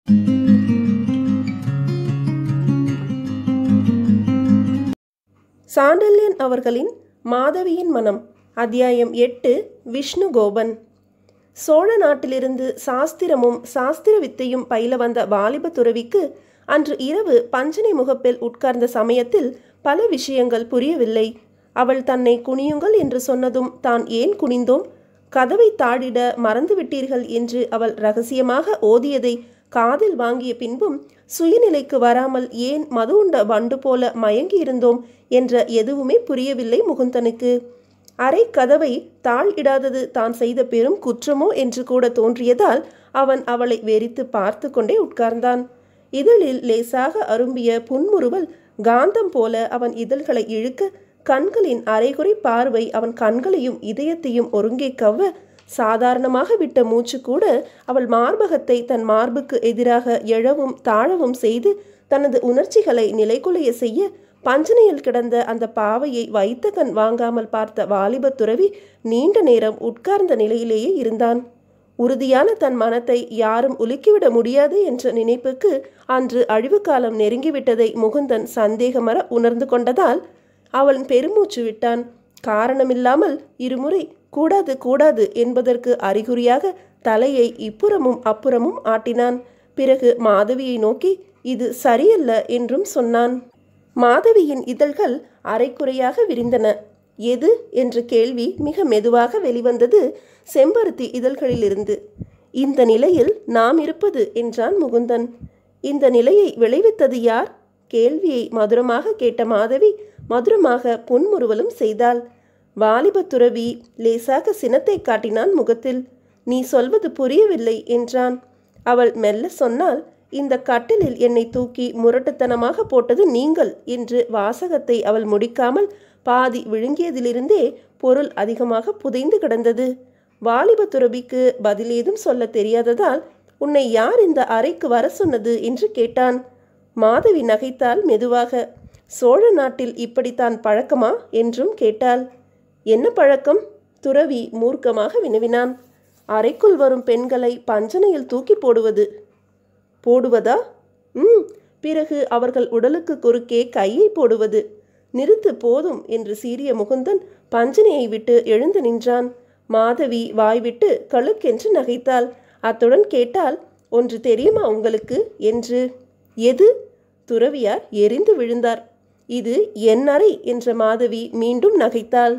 சாண்டல்யன் அவர்களின் மாதவியின் மனம் அத்தியாயம் எட்டு விஷ்ணு கோபன் சோழ நாட்டிலிருந்து சாஸ்திரமும் சாஸ்திர வித்தையும் பயில வந்த வாலிப துறவிக்கு அன்று இரவு பஞ்சனை முகப்பில் உட்கார்ந்த சமயத்தில் பல விஷயங்கள் புரியவில்லை அவள் தன்னை குனியுங்கள் என்று சொன்னதும் தான் ஏன் குனிந்தோம் கதவை தாழிட மறந்துவிட்டீர்கள் என்று அவள் ரகசியமாக ஓதியதை காதில் வாங்கிய பின்பும் சுயநிலைக்கு வராமல் ஏன் மது உண்ட வண்டு போல மயங்கி இருந்தோம் என்ற எதுவுமே புரியவில்லை முகுந்தனுக்கு அரை கதவை தாழ் இடாதது தான் செய்த பெரும் குற்றமோ என்று கூட தோன்றியதால் அவன் அவளை வெறித்து பார்த்து கொண்டே உட்கார்ந்தான் இதழில் லேசாக அரும்பிய புன்முறுவல் காந்தம் போல அவன் இதழ்களை இழுக்க கண்களின் அரைகுறை பார்வை அவன் கண்களையும் இதயத்தையும் ஒருங்கே கவ்வ சாதாரணமாக விட்ட மூச்சு கூட அவள் மார்பகத்தை தன் மார்புக்கு எதிராக எழவும் தாழவும் செய்து தனது உணர்ச்சிகளை நிலைகுலைய செய்ய பஞ்சனையில் கிடந்த அந்த பாவையை வைத்த கண் வாங்காமல் பார்த்த வாலிப துறவி நீண்ட நேரம் உட்கார்ந்த நிலையிலேயே இருந்தான் உறுதியான தன் மனத்தை யாரும் உலுக்கிவிட முடியாது என்ற நினைப்புக்கு அன்று அழிவு காலம் நெருங்கிவிட்டதை முகுந்தன் சந்தேகமர உணர்ந்து கொண்டதால் அவன் பெருமூச்சு விட்டான் காரணமில்லாமல் இருமுறை கூடாது கூடாது என்பதற்கு அறிகுறியாக தலையை இப்புறமும் அப்புறமும் ஆட்டினான் பிறகு மாதவியை நோக்கி இது சரியல்ல என்றும் சொன்னான் மாதவியின் இதழ்கள் அரைக்குறையாக விரிந்தன எது என்ற கேள்வி மிக மெதுவாக வெளிவந்தது செம்பருத்தி இதழ்களிலிருந்து இந்த நிலையில் நாம் இருப்பது என்றான் முகுந்தன் இந்த நிலையை விளைவித்தது யார் கேள்வியை மதுரமாக கேட்ட மாதவி மதுரமாக புன்முறுவலும் செய்தாள் வாலிப துறவி லேசாக சினத்தை காட்டினான் முகத்தில் நீ சொல்வது புரியவில்லை என்றான் அவள் மெல்ல சொன்னால் இந்த கட்டிலில் என்னை தூக்கி முரட்டுத்தனமாக போட்டது நீங்கள் என்று வாசகத்தை அவள் முடிக்காமல் பாதி விழுங்கியதிலிருந்தே பொருள் அதிகமாக புதைந்து கிடந்தது வாலிப துறவிக்கு பதில் ஏதும் சொல்ல தெரியாததால் உன்னை யார் இந்த அறைக்கு வர சொன்னது என்று கேட்டான் மாதவி நகைத்தால் மெதுவாக சோழ நாட்டில் இப்படித்தான் பழக்கமா என்றும் கேட்டாள் என்ன பழக்கம் துறவி மூர்க்கமாக வினவினான் அறைக்குள் வரும் பெண்களை பஞ்சனையில் தூக்கி போடுவது போடுவதா ம் பிறகு அவர்கள் உடலுக்கு குறுக்கே கையை போடுவது நிறுத்து போதும் என்று சீரிய முகுந்தன் பஞ்சனையை விட்டு எழுந்து நின்றான் மாதவி வாய்விட்டு கழுக்கென்று நகைத்தாள் அத்துடன் கேட்டால் ஒன்று தெரியுமா உங்களுக்கு என்று எது துறவியார் எரிந்து விழுந்தார் இது என் அறை என்ற மாதவி மீண்டும் நகைத்தாள்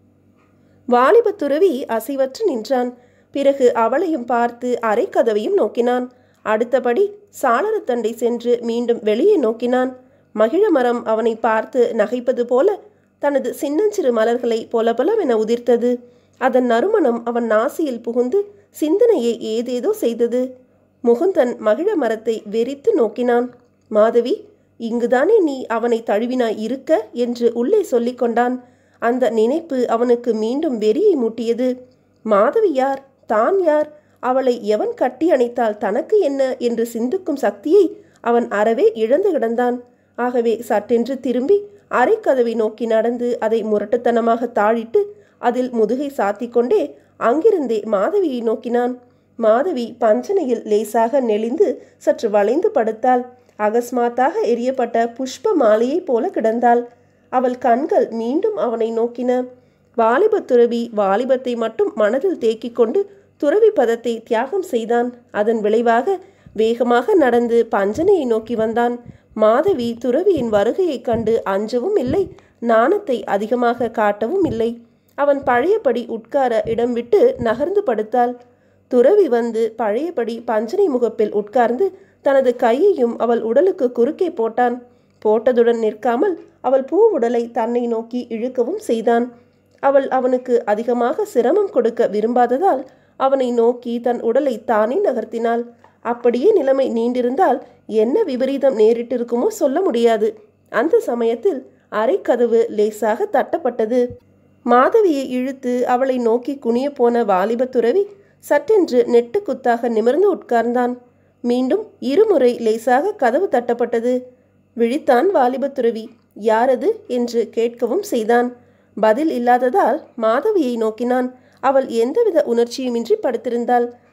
வாலிப துறவி அசைவற்று நின்றான் பிறகு அவளையும் பார்த்து அரைக்கதவையும் நோக்கினான் அடுத்தபடி சாளரத்தண்டை சென்று மீண்டும் வெளியே நோக்கினான் மகிழமரம் அவனை பார்த்து நகைப்பது போல தனது சின்னஞ்சிறு மலர்களை பொலபொலவென உதிர்த்தது அதன் நறுமணம் அவன் நாசியில் புகுந்து சிந்தனையை ஏதேதோ செய்தது முகுந்தன் மகிழ மரத்தை வெறித்து நோக்கினான் மாதவி இங்குதானே நீ அவனை தழுவினாய் இருக்க என்று உள்ளே சொல்லிக் கொண்டான் அந்த நினைப்பு அவனுக்கு மீண்டும் வெறியை மூட்டியது மாதவி யார் தான் யார் அவளை எவன் கட்டி அணைத்தால் தனக்கு என்ன என்று சிந்திக்கும் சக்தியை அவன் அறவே இழந்து கிடந்தான் ஆகவே சட்டென்று திரும்பி அரைக்கதவை நோக்கி நடந்து அதை முரட்டுத்தனமாக தாழிட்டு அதில் முதுகை சாத்திக்கொண்டே அங்கிருந்தே மாதவியை நோக்கினான் மாதவி பஞ்சனையில் லேசாக நெளிந்து சற்று வளைந்து படுத்தாள் அகஸ்மாத்தாக எரியப்பட்ட புஷ்ப மாலையைப் போல கிடந்தாள் அவள் கண்கள் மீண்டும் அவனை நோக்கின வாலிப துறவி வாலிபத்தை மட்டும் மனதில் தேக்கிக் கொண்டு துறவி பதத்தை தியாகம் செய்தான் அதன் விளைவாக வேகமாக நடந்து பஞ்சனையை நோக்கி வந்தான் மாதவி துறவியின் வருகையைக் கண்டு அஞ்சவும் இல்லை நாணத்தை அதிகமாக காட்டவும் இல்லை அவன் பழையபடி உட்கார இடம் விட்டு நகர்ந்து படுத்தாள் துறவி வந்து பழையபடி பஞ்சனை முகப்பில் உட்கார்ந்து தனது கையையும் அவள் உடலுக்கு குறுக்கே போட்டான் போட்டதுடன் நிற்காமல் அவள் பூ உடலை தன்னை நோக்கி இழுக்கவும் செய்தான் அவள் அவனுக்கு அதிகமாக சிரமம் கொடுக்க விரும்பாததால் அவனை நோக்கி தன் உடலை தானே நகர்த்தினாள் அப்படியே நிலைமை நீண்டிருந்தால் என்ன விபரீதம் நேரிட்டிருக்குமோ சொல்ல முடியாது அந்த சமயத்தில் அரைக்கதவு லேசாக தட்டப்பட்டது மாதவியை இழுத்து அவளை நோக்கி குனிய போன வாலிப துறவி சட்டென்று நெட்டு குத்தாக நிமிர்ந்து உட்கார்ந்தான் மீண்டும் இருமுறை லேசாக கதவு தட்டப்பட்டது விழித்தான் வாலிப துறவி யாரது என்று கேட்கவும் செய்தான் பதில் இல்லாததால் மாதவியை நோக்கினான் அவள் எந்தவித உணர்ச்சியுமின்றி படுத்திருந்தாள்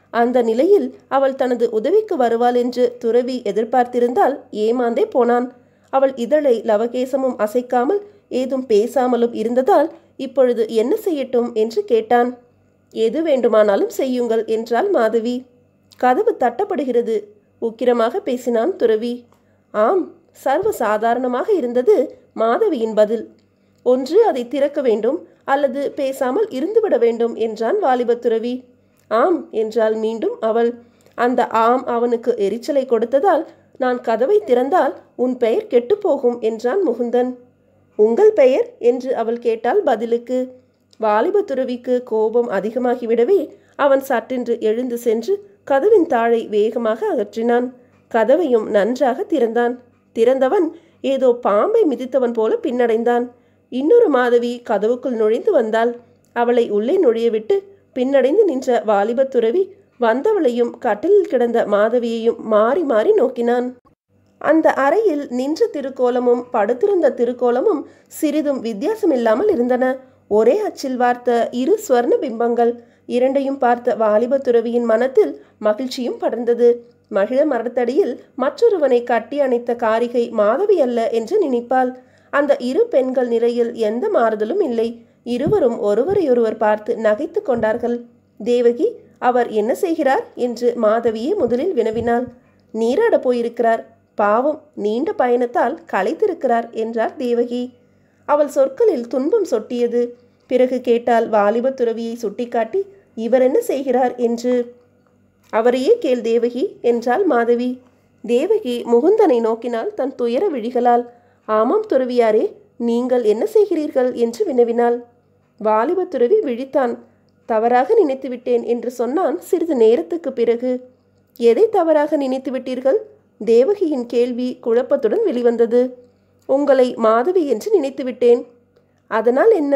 அந்த நிலையில் அவள் தனது உதவிக்கு வருவாள் என்று துறவி எதிர்பார்த்திருந்தால் ஏமாந்தே போனான் அவள் இதழை லவகேசமும் அசைக்காமல் ஏதும் பேசாமலும் இருந்ததால் இப்பொழுது என்ன செய்யட்டும் என்று கேட்டான் எது வேண்டுமானாலும் செய்யுங்கள் என்றாள் மாதவி கதவு தட்டப்படுகிறது உக்கிரமாக பேசினான் துறவி ஆம் சர்வ சாதாரணமாக இருந்தது மாதவியின் பதில் ஒன்று அதை திறக்க வேண்டும் அல்லது பேசாமல் இருந்துவிட வேண்டும் என்றான் வாலிபத் துறவி ஆம் என்றாள் மீண்டும் அவள் அந்த ஆம் அவனுக்கு எரிச்சலை கொடுத்ததால் நான் கதவை திறந்தால் உன் பெயர் கெட்டுப்போகும் என்றான் முகுந்தன் உங்கள் பெயர் என்று அவள் கேட்டால் பதிலுக்கு வாலிப துறவிக்கு கோபம் அதிகமாகிவிடவே அவன் சட்டென்று எழுந்து சென்று கதவின் தாழை வேகமாக அகற்றினான் கதவையும் நன்றாக திறந்தான் திறந்தவன் ஏதோ பாம்பை மிதித்தவன் போல பின்னடைந்தான் இன்னொரு மாதவி கதவுக்குள் நுழைந்து வந்தாள் அவளை உள்ளே நுழையவிட்டு பின்னடைந்து நின்ற வாலிபத் துறவி வந்தவளையும் கட்டிலில் கிடந்த மாதவியையும் மாறி மாறி நோக்கினான் அந்த அறையில் நின்ற திருக்கோலமும் படுத்திருந்த திருக்கோலமும் சிறிதும் வித்தியாசமில்லாமல் இருந்தன ஒரே அச்சில் வார்த்த இரு ஸ்வர்ண பிம்பங்கள் இரண்டையும் பார்த்த வாலிப துறவியின் மனத்தில் மகிழ்ச்சியும் படர்ந்தது மகிழ மரத்தடியில் மற்றொருவனை கட்டி அணைத்த காரிகை மாதவி அல்ல என்று நினைப்பாள் அந்த இரு பெண்கள் நிறையில் எந்த மாறுதலும் இல்லை இருவரும் ஒருவரையொருவர் பார்த்து நகைத்து கொண்டார்கள் தேவகி அவர் என்ன செய்கிறார் என்று மாதவியே முதலில் வினவினாள் நீராட போயிருக்கிறார் பாவம் நீண்ட பயணத்தால் களைத்திருக்கிறார் என்றார் தேவகி அவள் சொற்களில் துன்பம் சொட்டியது பிறகு கேட்டால் வாலிப துறவியை சுட்டிக்காட்டி இவர் என்ன செய்கிறார் என்று அவரையே கேள் தேவகி என்றாள் மாதவி தேவகி முகுந்தனை நோக்கினாள் தன் துயர விழிகளால் ஆமாம் துறவியாரே நீங்கள் என்ன செய்கிறீர்கள் என்று வினவினாள் வாலிப துறவி விழித்தான் தவறாக நினைத்து விட்டேன் என்று சொன்னான் சிறிது நேரத்துக்கு பிறகு எதை தவறாக நினைத்து விட்டீர்கள் தேவகியின் கேள்வி குழப்பத்துடன் வெளிவந்தது உங்களை மாதவி என்று நினைத்து விட்டேன் அதனால் என்ன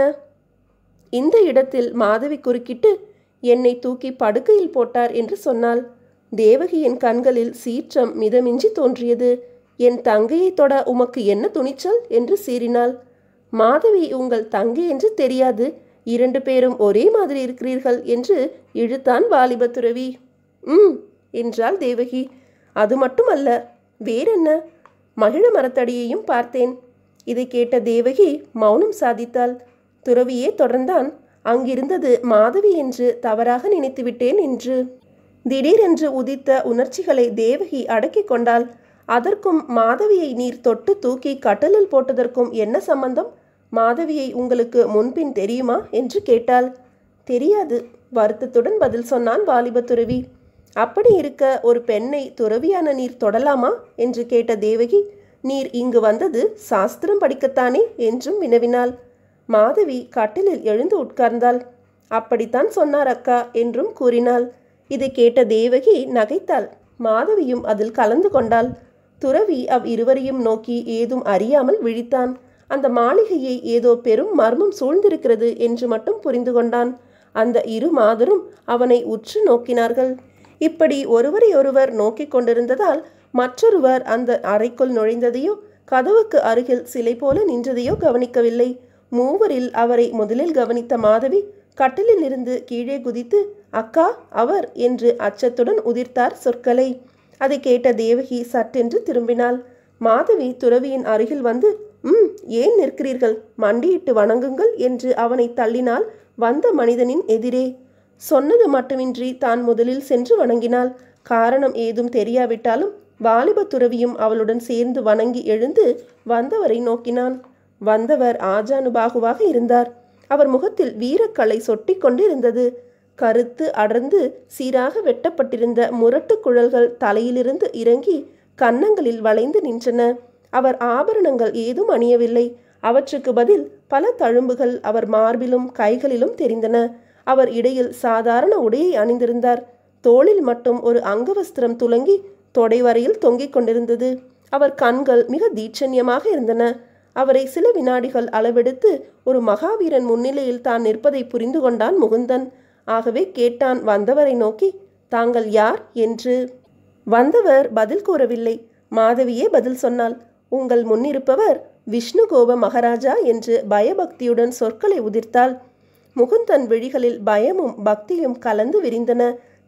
இந்த இடத்தில் மாதவி குறுக்கிட்டு என்னை தூக்கி படுக்கையில் போட்டார் என்று சொன்னாள் தேவகியின் கண்களில் சீற்றம் மிதமின்றி தோன்றியது என் தங்கையை தொட உமக்கு என்ன துணிச்சல் என்று சீறினாள் மாதவி உங்கள் தங்கை என்று தெரியாது இரண்டு பேரும் ஒரே மாதிரி இருக்கிறீர்கள் என்று இழுத்தான் வாலிப துறவி ம் என்றாள் தேவகி அது மட்டுமல்ல வேறென்ன மகிழ மரத்தடியையும் பார்த்தேன் இதை கேட்ட தேவகி மௌனம் சாதித்தாள் துறவியே தொடர்ந்தான் அங்கிருந்தது மாதவி என்று தவறாக நினைத்துவிட்டேன் என்று திடீரென்று உதித்த உணர்ச்சிகளை தேவகி அடக்கிக் கொண்டாள் அதற்கும் மாதவியை நீர் தொட்டு தூக்கி கட்டலில் போட்டதற்கும் என்ன சம்பந்தம் மாதவியை உங்களுக்கு முன்பின் தெரியுமா என்று கேட்டாள் தெரியாது வருத்தத்துடன் பதில் சொன்னான் வாலிப துறவி அப்படி இருக்க ஒரு பெண்ணை துறவியான நீர் தொடலாமா என்று கேட்ட தேவகி நீர் இங்கு வந்தது சாஸ்திரம் படிக்கத்தானே என்றும் வினவினாள் மாதவி கட்டிலில் எழுந்து உட்கார்ந்தாள் அப்படித்தான் சொன்னார் அக்கா என்றும் கூறினாள் இதை கேட்ட தேவகி நகைத்தாள் மாதவியும் அதில் கலந்து கொண்டாள் துறவி அவ் இருவரையும் நோக்கி ஏதும் அறியாமல் விழித்தான் அந்த மாளிகையை ஏதோ பெரும் மர்மம் சூழ்ந்திருக்கிறது என்று மட்டும் புரிந்து கொண்டான் அந்த இரு மாதரும் அவனை உற்று நோக்கினார்கள் இப்படி ஒருவரை ஒருவர் நோக்கிக் கொண்டிருந்ததால் மற்றொருவர் அந்த அறைக்குள் நுழைந்ததையோ கதவுக்கு அருகில் சிலை போல நின்றதையோ கவனிக்கவில்லை மூவரில் அவரை முதலில் கவனித்த மாதவி கட்டிலில் இருந்து கீழே குதித்து அக்கா அவர் என்று அச்சத்துடன் உதிர்த்தார் சொற்களை அதை கேட்ட தேவகி சட்டென்று திரும்பினாள் மாதவி துறவியின் அருகில் வந்து ம் ஏன் நிற்கிறீர்கள் மண்டியிட்டு வணங்குங்கள் என்று அவனை தள்ளினாள் வந்த மனிதனின் எதிரே சொன்னது மட்டுமின்றி தான் முதலில் சென்று வணங்கினாள் காரணம் ஏதும் தெரியாவிட்டாலும் வாலிப துறவியும் அவளுடன் சேர்ந்து வணங்கி எழுந்து வந்தவரை நோக்கினான் வந்தவர் ஆஜானுபாகுவாக இருந்தார் அவர் முகத்தில் வீரக்கலை சொட்டி கொண்டிருந்தது கருத்து அடர்ந்து சீராக வெட்டப்பட்டிருந்த முரட்டு குழல்கள் தலையிலிருந்து இறங்கி கன்னங்களில் வளைந்து நின்றன அவர் ஆபரணங்கள் ஏதும் அணியவில்லை அவற்றுக்கு பதில் பல தழும்புகள் அவர் மார்பிலும் கைகளிலும் தெரிந்தன அவர் இடையில் சாதாரண உடையை அணிந்திருந்தார் தோளில் மட்டும் ஒரு அங்கவஸ்திரம் துலங்கி தொடை வரையில் தொங்கிக் கொண்டிருந்தது அவர் கண்கள் மிக தீட்சண்யமாக இருந்தன அவரை சில வினாடிகள் அளவெடுத்து ஒரு மகாவீரன் முன்னிலையில் தான் நிற்பதை புரிந்து கொண்டான் முகுந்தன் ஆகவே கேட்டான் வந்தவரை நோக்கி தாங்கள் யார் என்று வந்தவர் பதில் கூறவில்லை மாதவியே பதில் சொன்னாள் உங்கள் முன்னிருப்பவர் விஷ்ணுகோப மகாராஜா என்று பயபக்தியுடன் சொற்களை உதிர்த்தாள் முகுந்தன் விழிகளில் பயமும் பக்தியும் கலந்து விரிந்தன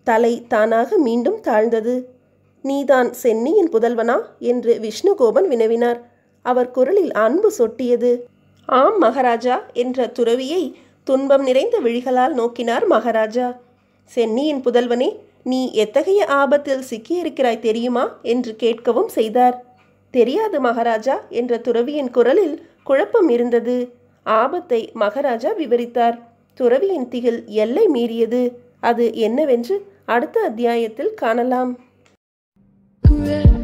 தலை தானாக மீண்டும் தாழ்ந்தது நீதான் சென்னியின் புதல்வனா என்று விஷ்ணுகோபன் வினவினார் அவர் குரலில் அன்பு சொட்டியது ஆம் மகாராஜா என்ற துறவியை துன்பம் நிறைந்த விழிகளால் நோக்கினார் மகாராஜா சென்னியின் புதல்வனே நீ எத்தகைய ஆபத்தில் சிக்கியிருக்கிறாய் தெரியுமா என்று கேட்கவும் செய்தார் தெரியாது மகாராஜா என்ற துறவியின் குரலில் குழப்பம் இருந்தது ஆபத்தை மகாராஜா விவரித்தார் துறவியின் திகில் எல்லை மீறியது அது என்னவென்று அடுத்த அத்தியாயத்தில் காணலாம் Red